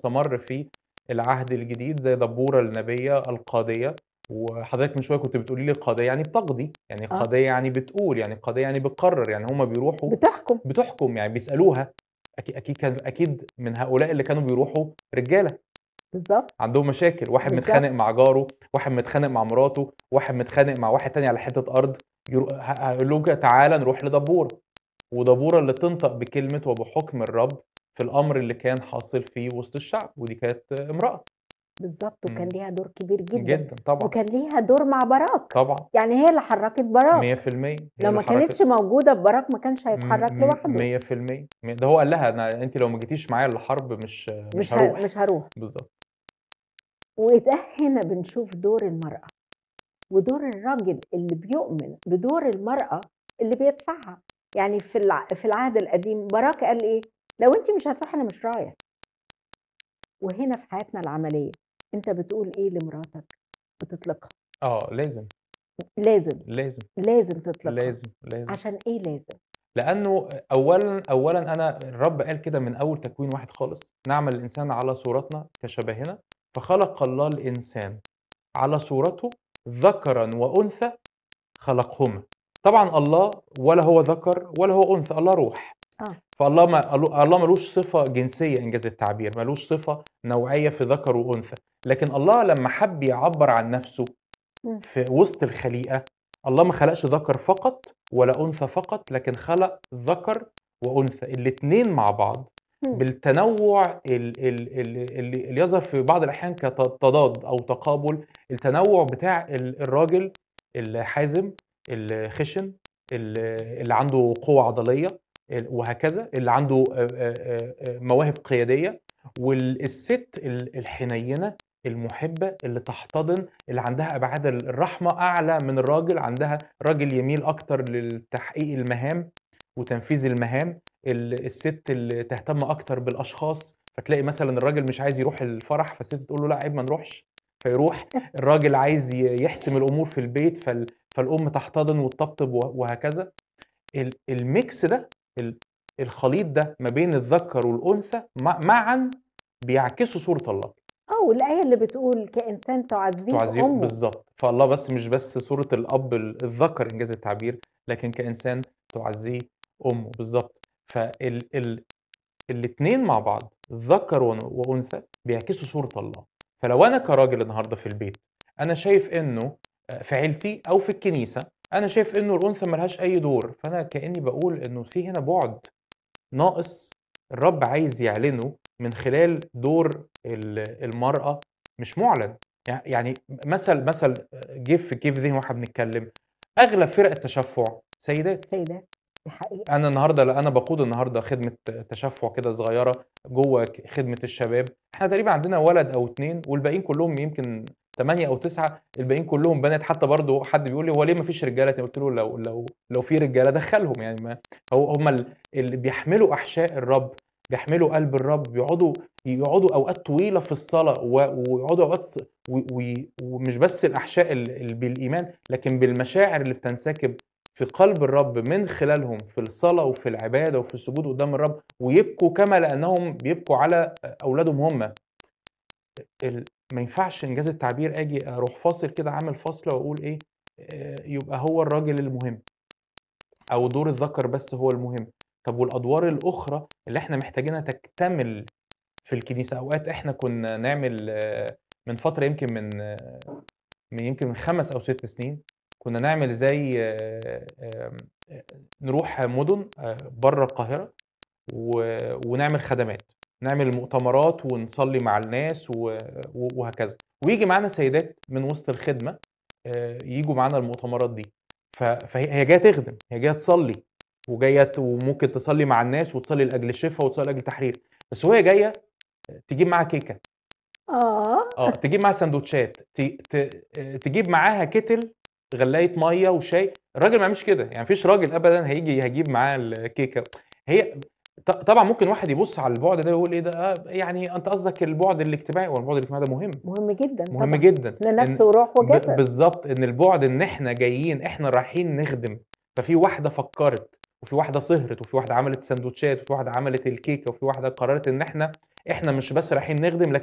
مستمر في العهد الجديد زي دبورة النبية القاضية وحضرتك من شويه كنت بتقولي لي قاضيه يعني بتقضي يعني آه. قاضيه يعني بتقول يعني قاضيه يعني بتقرر يعني هم بيروحوا بتحكم بتحكم يعني بيسالوها اكيد اكيد كان اكيد من هؤلاء اللي كانوا بيروحوا رجاله بالظبط عندهم مشاكل واحد بالظبط. متخانق مع جاره واحد متخانق مع مراته واحد متخانق مع واحد تاني على حته ارض يرو- ه- هيقول له كده تعالى نروح لدبوره ودبوره اللي تنطق بكلمه وبحكم الرب في الامر اللي كان حاصل فيه وسط الشعب ودي كانت امراه بالظبط وكان مم. ليها دور كبير جدا, جدا طبعا وكان ليها دور مع باراك طبعا يعني هي اللي حركت باراك 100% هي لو اللي ما حركت- كانتش موجوده باراك ما كانش هيتحرك م- م- لوحده 100% ده هو قال لها انا انت لو ما جيتيش معايا الحرب مش مش, مش هروح ه... مش هروح بالظبط وده هنا بنشوف دور المرأة ودور الراجل اللي بيؤمن بدور المرأة اللي بيدفعها يعني في الع... في العهد القديم باراك قال ايه لو انت مش هتروح انا مش رايح وهنا في حياتنا العملية انت بتقول ايه لمراتك بتطلقها اه لازم لازم لازم لازم تطلقها لازم لازم عشان ايه لازم لانه اولا اولا انا الرب قال كده من اول تكوين واحد خالص نعمل الانسان على صورتنا كشبهنا فخلق الله الانسان على صورته ذكرا وانثى خلقهما طبعا الله ولا هو ذكر ولا هو انثى الله روح اه فالله ما الله ملوش صفه جنسيه انجاز التعبير ملوش صفه نوعيه في ذكر وانثى لكن الله لما حب يعبر عن نفسه مم. في وسط الخليقه الله ما خلقش ذكر فقط ولا انثى فقط لكن خلق ذكر وانثى الاثنين مع بعض مم. بالتنوع ال- ال- ال- اللي اللي يظهر في بعض الاحيان كتضاد او تقابل التنوع بتاع ال- الراجل الحازم الخشن ال- اللي عنده قوه عضليه ال- وهكذا اللي عنده آه، آه، آه، مواهب قياديه والست ال- الحنينه المحبه اللي تحتضن اللي عندها ابعاد الرحمه اعلى من الراجل عندها راجل يميل اكتر لتحقيق المهام وتنفيذ المهام ال- الست اللي تهتم اكتر بالاشخاص فتلاقي مثلا الراجل مش عايز يروح الفرح فالست تقول له لا عيب ما نروحش فيروح الراجل عايز ي- يحسم الامور في البيت فال... فالام تحتضن وتطبطب وه- وهكذا ال- الميكس ده ال- الخليط ده ما بين الذكر والانثى مع- معا بيعكسوا صوره الله اه والايه اللي بتقول كانسان تعزيه تعزيه امه بالظبط فالله بس مش بس صوره الاب ال- الذكر انجاز التعبير لكن كانسان تعزيه امه بالظبط فال ال الاثنين مع بعض ذكر ون- وانثى بيعكسوا صوره الله فلو انا كراجل النهارده في البيت انا شايف انه في عيلتي او في الكنيسه انا شايف انه الانثى ملهاش اي دور فانا كاني بقول انه في هنا بعد ناقص الرب عايز يعلنه من خلال دور ال- المراه مش معلن يع- يعني مثل مثل جه في جه في ذهني واحنا بنتكلم اغلب فرق التشفع سيدات سيدات دي حقيقه انا النهارده لا انا بقود النهارده خدمه تشفع كده صغيره جوه ك- خدمه الشباب احنا تقريبا عندنا ولد او اتنين والباقيين كلهم يمكن ثمانية او تسعة الباقيين كلهم بنات حتى برضو حد بيقول لي هو ليه ما فيش رجاله قلت له لو لو لو في رجاله دخلهم يعني ما هو هم ال- اللي بيحملوا احشاء الرب بيحملوا قلب الرب بيقعدوا يقعدوا اوقات طويله في الصلاه و- ويقعدوا اوقات ص- و- و- ومش بس الاحشاء ال- ال- بالايمان لكن بالمشاعر اللي بتنسكب في قلب الرب من خلالهم في الصلاة وفي العبادة وفي السجود قدام الرب ويبكوا كما لأنهم بيبكوا على أولادهم هم ال- ما ينفعش إنجاز التعبير أجي أروح فاصل كده عامل فاصلة وأقول إيه آه، يبقى هو الراجل المهم أو دور الذكر بس هو المهم طب والأدوار الأخرى اللي إحنا محتاجينها تكتمل في الكنيسة أوقات إحنا كنا نعمل آه، من فترة يمكن من آه، من يمكن من خمس أو ست سنين كنا نعمل زي آه، آم، آه، نروح مدن بره القاهرة و- ونعمل خدمات نعمل مؤتمرات ونصلي مع الناس و- و- وهكذا ويجي معانا سيدات من وسط الخدمة آه، يجوا معانا المؤتمرات دي ف- فهي هي جايه تخدم هي جايه تصلي وجايه ت- وممكن تصلي مع الناس وتصلي لاجل الشفاء وتصلي لاجل التحرير بس وهي جايه تجيب معاها كيكه اه اه تجيب معاها سندوتشات ت- ت- آه، تجيب معاها كتل غلايه ميه وشاي الراجل ما يعملش كده يعني مفيش راجل ابدا هيجي هيجيب معاه الكيكه هي ط- طبعا ممكن واحد يبص على البعد ده ويقول ايه ده آه، يعني انت قصدك البعد الاجتماعي والبعد الاجتماعي ده مهم مهم جدا مهم طبعا جدا لنفس إن- وروح ب- وجسد بالظبط ان البعد ان احنا جايين احنا رايحين نخدم ففي واحده فكرت وفي واحده سهرت وفي واحده عملت سندوتشات وفي واحده عملت الكيكه وفي واحده قررت ان احنا إحنا مش بس رايحين نخدم لكن